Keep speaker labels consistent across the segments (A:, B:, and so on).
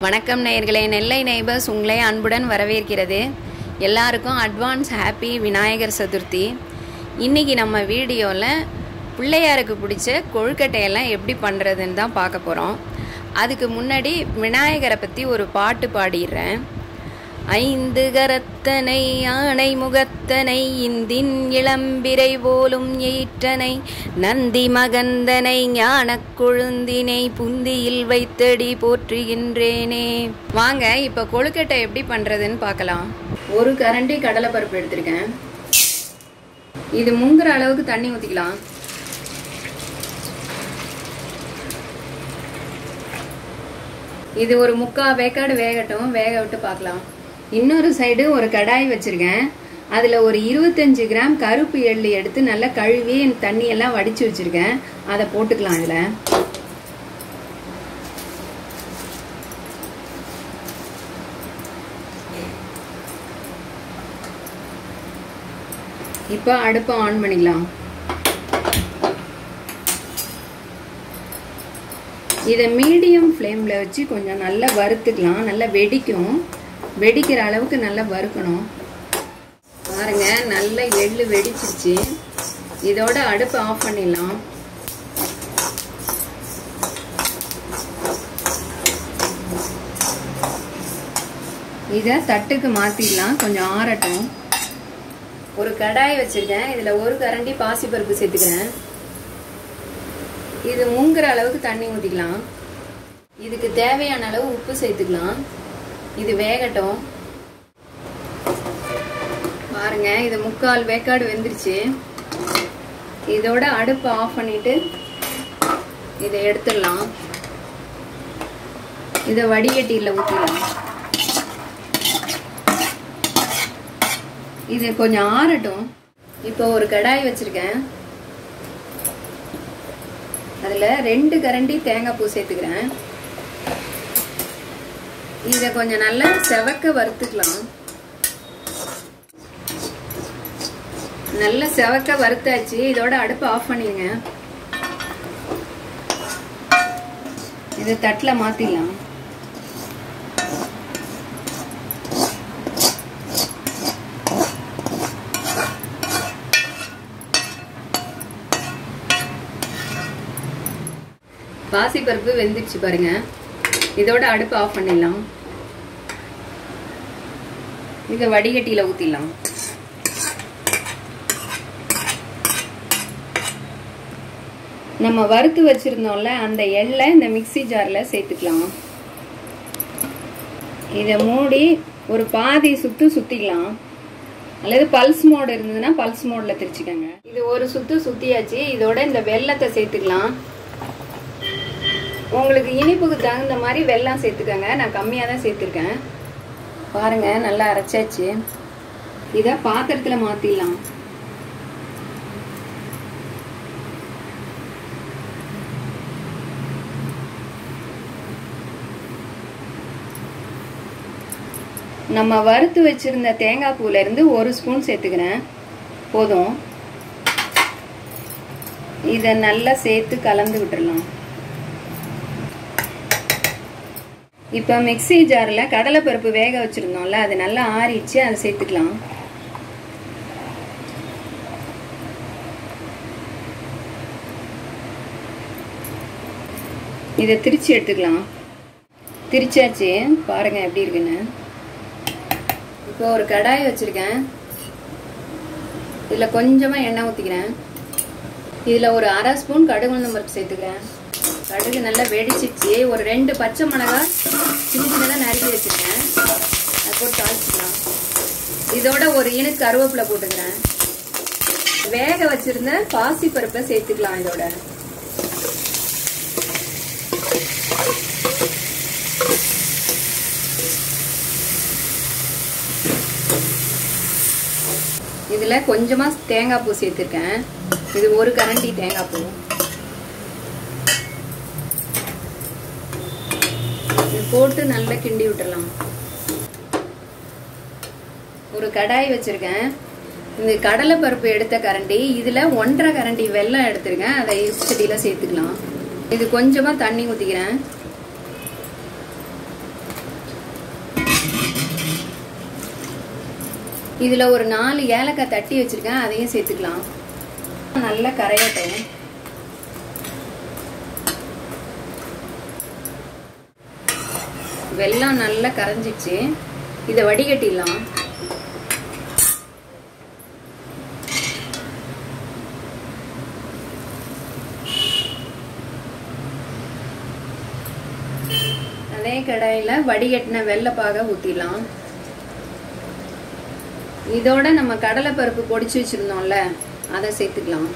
A: வணக்கம் நேயர்களே நெல்லை நெய்பர்ஸ் உங்களை அன்புடன் வரவேற்கிறது எல்லாருக்கும் அட்வான்ஸ் ஹாப்பி விநாயகர் சதுர்த்தி இன்னைக்கு நம்ம வீடியோவில் பிள்ளையாருக்கு பிடிச்ச கொழுக்கட்டையெல்லாம் எப்படி பண்ணுறதுன்னு தான் பார்க்க போகிறோம் அதுக்கு முன்னாடி விநாயகரை பற்றி ஒரு பாட்டு பாடிடுறேன் ஐந்து கரத்தனை ஆணை முகத்தனை இந்தின் இளம்பிரை போலும் எயிற்றனை நந்தி மகந்தனை ஞானக் கொழுந்தினை புந்தியில் வைத்தடி போற்றுகின்றேனே வாங்க இப்போ கொழுக்கட்டை எப்படி பண்ணுறதுன்னு பார்க்கலாம் ஒரு கரண்டி கடலைப்பருப்பு எடுத்திருக்கேன் இது முங்குற அளவுக்கு தண்ணி ஊற்றிக்கலாம் இது ஒரு முக்கா வேக்காடு வேகட்டும் வேக விட்டு பார்க்கலாம் இன்னொரு சைடு ஒரு கடாய் வச்சிருக்கேன் அதில் ஒரு இருபத்தஞ்சு கிராம் கருப்பு எள்ளு எடுத்து நல்லா கழுவி தண்ணியெல்லாம் வடித்து வச்சுருக்கேன் அதை போட்டுக்கலாம் இதில் இப்போ அடுப்பை ஆன் பண்ணிக்கலாம் இதை மீடியம் ஃப்ளேமில் வச்சு கொஞ்சம் நல்லா வறுத்துக்கலாம் நல்லா வெடிக்கும் வெடிக்கிற அளவுக்கு நல்லா வறுக்கணும் பாருங்க நல்ல எள்ளு வெடிச்சிருச்சு இதோட அடுப்பை ஆஃப் பண்ணிடலாம் இதை தட்டுக்கு மாற்றிடலாம் கொஞ்சம் ஆறட்டும் ஒரு கடாய் வச்சுருக்கேன் இதில் ஒரு கரண்டி பாசிப்பருப்பு சேர்த்துக்கிறேன் இது முங்குற அளவுக்கு தண்ணி ஊற்றிக்கலாம் இதுக்கு தேவையான அளவு உப்பு சேர்த்துக்கலாம் இது வேகட்டும் பாருங்க இது முக்கால் வேக்காடு வெந்துருச்சு இதோட அடுப்பை ஆஃப் பண்ணிட்டு இதை எடுத்துடலாம் இதை வடிகட்டியில் ஊற்றிடலாம் இது கொஞ்சம் ஆறட்டும் இப்போ ஒரு கடாய் வச்சிருக்கேன் அதில் ரெண்டு கரண்டி தேங்காய் பூ சேர்த்துக்கிறேன் இதை கொஞ்சம் நல்லா செவக்க வறுத்துக்கலாம் நல்லா செவக்க வறுத்தாச்சு இதோட அடுப்பு ஆஃப் பண்ணிடுங்க இதை தட்டில் மாற்றிடலாம் பாசிப்பருப்பு வெந்துடுச்சு பாருங்க இதோட அடுப்பு ஆஃப் பண்ணிடலாம் இதை வடிகட்டியில் ஊற்றிடலாம் நம்ம வறுத்து வச்சிருந்தோம்ல அந்த எள்ளை இந்த மிக்சி ஜாரில் சேர்த்துக்கலாம் இதை மூடி ஒரு பாதி சுத்து சுற்றிக்கலாம் அல்லது பல்ஸ் மோடு இருந்ததுன்னா பல்ஸ் மோடில் திரிச்சுக்கோங்க இது ஒரு சுத்து சுற்றியாச்சு இதோட இந்த வெள்ளத்தை சேர்த்துக்கலாம் உங்களுக்கு இனிப்புக்கு தகுந்த மாதிரி வெல்லம் சேர்த்துக்கோங்க நான் கம்மியாக தான் சேர்த்துருக்கேன் பாருங்கள் நல்லா அரைச்சாச்சு இதை பாத்திரத்தில் மாற்றிடலாம் நம்ம வறுத்து வச்சிருந்த தேங்காய் பூலேருந்து ஒரு ஸ்பூன் சேர்த்துக்கிறேன் போதும் இதை நல்லா சேர்த்து கலந்து விட்டுடலாம் இப்போ மிக்சி ஜாரில் கடலைப்பருப்பு வேக வச்சுருந்தோம்ல அது நல்லா ஆறிடுச்சு அதை சேர்த்துக்கலாம் இதை திரிச்சு எடுத்துக்கலாம் திரிச்சாச்சு பாருங்கள் எப்படி இருக்குன்னு இப்போ ஒரு கடாய் வச்சுருக்கேன் இதில் கொஞ்சமாக எண்ணெய் ஊற்றிக்கிறேன் இதில் ஒரு அரை ஸ்பூன் கடுகு உளுந்தம் பருப்பு சேர்த்துக்கிறேன் கடுகு நல்லா வெடிச்சிச்சு ஒரு ரெண்டு பச்சை மிளகாய் சின்ன சின்னதாக நறுக்கி வச்சுருக்கேன் அதை போட்டு தாளிச்சிக்கலாம் இதோட ஒரு இனுக்கு கருவேப்பிலை போட்டுக்கிறேன் வேக வச்சிருந்த பாசி பருப்பை சேர்த்துக்கலாம் இதோட இதில் கொஞ்சமாக தேங்காய் பூ சேர்த்துருக்கேன் இது ஒரு கரண்டி தேங்காய் பூ இது போட்டு நல்லா கிண்டி விட்டுறலாம் ஒரு கடாய் வச்சிருக்கேன் இந்த கடலை பருப்பு எடுத்த கரண்டி இதில் ஒன்றரை கரண்டி வெல்லம் எடுத்திருக்கேன் அதை செடியில் சேர்த்துக்கலாம் இது கொஞ்சமாக தண்ணி ஊற்றிக்கிறேன் இதில் ஒரு நாலு ஏலக்காய் தட்டி வச்சுருக்கேன் அதையும் சேர்த்துக்கலாம் நல்லா கரையட்டும் வெல்லம் நல்லா கரைஞ்சிச்சு இதை வடிகட்டிடலாம் அதே கடாயில் வடிகட்டின வெள்ளைப்பாக ஊற்றிடலாம் இதோட நம்ம கடலைப்பருப்பு பொடிச்சு வச்சுருந்தோம்ல அதை சேர்த்துக்கலாம்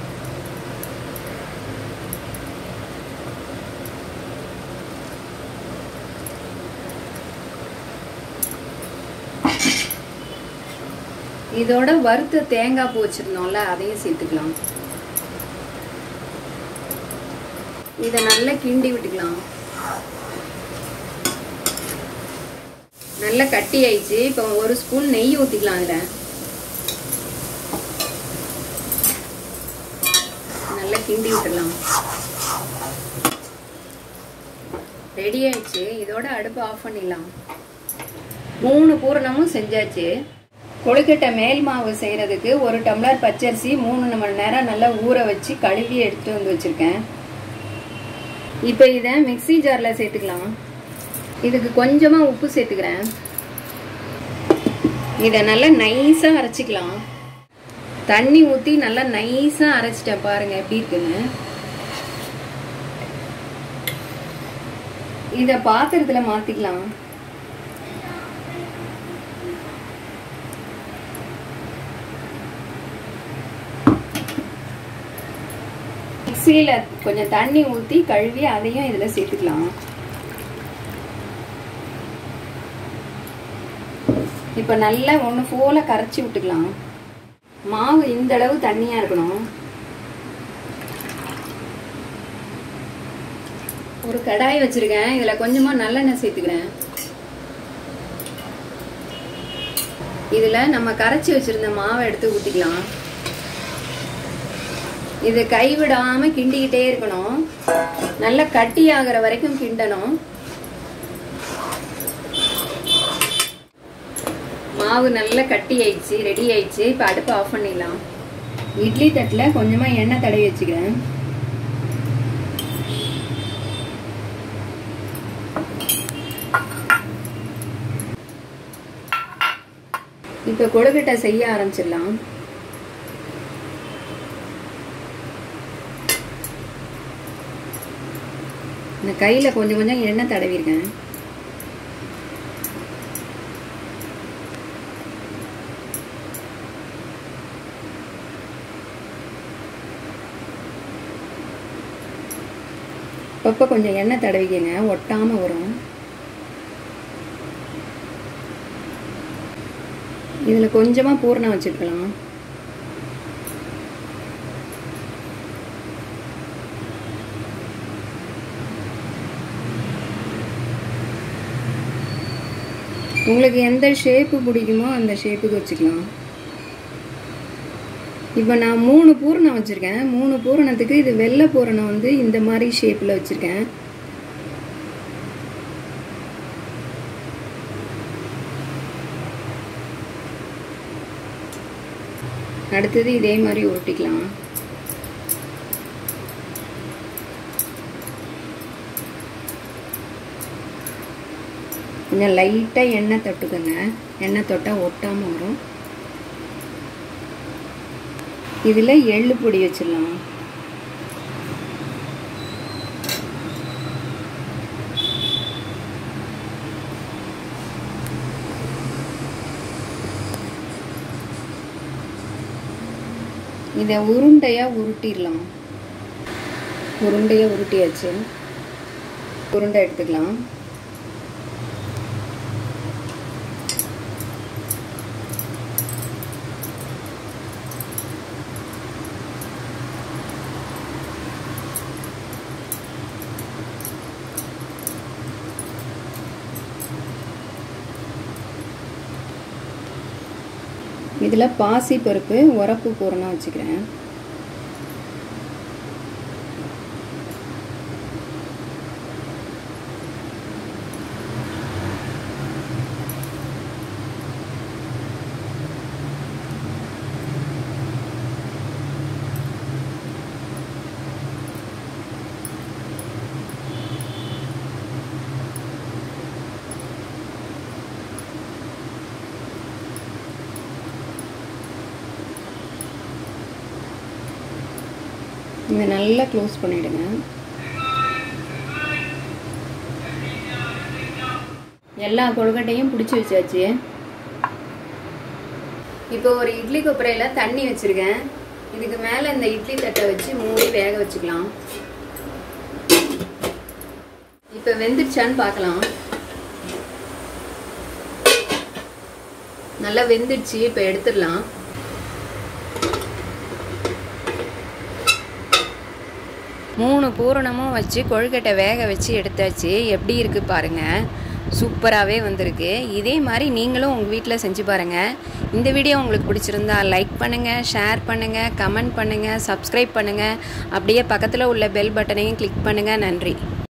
A: இதோட வறுத்த தேங்காய் பூ வச்சுருந்தோம்ல அதையும் சேர்த்துக்கலாம் இதை நல்லா கிண்டி விட்டுக்கலாம் நல்லா கட்டி ஆயிடுச்சு இப்போ ஒரு ஸ்பூன் நெய் ஊற்றிக்கலாம் அதில் நல்லா கிண்டி விட்டுடலாம் ரெடி ஆயிடுச்சு இதோட அடுப்பு ஆஃப் பண்ணிடலாம் மூணு பூரணமும் செஞ்சாச்சு கொழுக்கட்டை மேல் மாவு செய்கிறதுக்கு ஒரு டம்ளர் பச்சரிசி மூணு மணி நேரம் நல்லா ஊற வச்சு கழுவி எடுத்துட்டு வந்து வச்சுருக்கேன் இப்போ இதை மிக்சி ஜாரில் சேர்த்துக்கலாம் இதுக்கு கொஞ்சமாக உப்பு சேர்த்துக்கிறேன் இதை நல்லா நைஸாக அரைச்சிக்கலாம் தண்ணி ஊற்றி நல்லா நைஸாக அரைச்சிட்டேன் பாருங்கள் எப்படி இருக்குன்னு இதை பாத்திரத்தில் மாற்றிக்கலாம் மிக்சியில் கொஞ்சம் தண்ணி ஊற்றி கழுவி அதையும் இதில் சேர்த்துக்கலாம் இப்போ நல்லா ஒன்று போல கரைச்சி விட்டுக்கலாம் மாவு இந்த அளவு தண்ணியாக இருக்கணும் ஒரு கடாய் வச்சுருக்கேன் இதில் கொஞ்சமாக நல்லெண்ணெய் சேர்த்துக்கிறேன் இதில் நம்ம கரைச்சி வச்சுருந்த மாவை எடுத்து ஊற்றிக்கலாம் இது கைவிடாம கிண்டிக்கிட்டே இருக்கணும் நல்லா கட்டி ஆகிற வரைக்கும் கிண்டணும் மாவு நல்லா கட்டி ஆயிடுச்சு ரெடி ஆயிடுச்சு இப்போ அடுப்பு ஆஃப் பண்ணிடலாம் இட்லி தட்டில் கொஞ்சமாக எண்ணெய் தடவி வச்சுக்கிறேன் இப்போ கொழுக்கட்டை செய்ய ஆரம்பிச்சிடலாம் இந்த கையில் கொஞ்சம் கொஞ்சம் எண்ணெய் தடவிருக்கேன் அப்பப்போ கொஞ்சம் எண்ணெய் தடவிக்கங்க ஒட்டாமல் வரும் இதில் கொஞ்சமாக பூர்ணம் வச்சுருக்கலாம் உங்களுக்கு எந்த ஷேப்பு பிடிக்குமோ அந்த ஷேப்புக்கு வச்சுக்கலாம் இப்போ நான் மூணு பூரணம் வச்சுருக்கேன் மூணு பூரணத்துக்கு இது வெள்ளை பூரணம் வந்து இந்த மாதிரி ஷேப்பில் வச்சுருக்கேன் அடுத்தது இதே மாதிரி உருட்டிக்கலாம் கொஞ்சம் லைட்டாக எண்ணெய் தொட்டுக்கோங்க எண்ணெய் தொட்டால் ஒட்டாமல் வரும் இதில் எள்ளு பொடி வச்சிடலாம் இதை உருண்டையாக உருட்டிடலாம் உருண்டையாக உருட்டியாச்சு உருண்டை எடுத்துக்கலாம் இதில் பாசி பருப்பு உரப்பு பூரணம் வச்சுக்கிறேன் இதை நல்லா க்ளோஸ் பண்ணிவிடுங்க எல்லா கொழுக்கட்டையும் பிடிச்சி வச்சாச்சு இப்போ ஒரு இட்லி கொப்பரையில் தண்ணி வச்சுருக்கேன் இதுக்கு மேலே இந்த இட்லி தட்டை வச்சு மூடி வேக வச்சுக்கலாம் இப்போ வெந்துடுச்சான்னு பார்க்கலாம் நல்லா வெந்துடுச்சு இப்போ எடுத்துடலாம் மூணு பூரணமும் வச்சு கொழுக்கட்டை வேக வச்சு எடுத்தாச்சு எப்படி இருக்குது பாருங்கள் சூப்பராகவே வந்திருக்கு இதே மாதிரி நீங்களும் உங்கள் வீட்டில் செஞ்சு பாருங்கள் இந்த வீடியோ உங்களுக்கு பிடிச்சிருந்தா லைக் பண்ணுங்கள் ஷேர் பண்ணுங்கள் கமெண்ட் பண்ணுங்கள் சப்ஸ்கிரைப் பண்ணுங்கள் அப்படியே பக்கத்தில் உள்ள பெல் பட்டனையும் கிளிக் பண்ணுங்கள் நன்றி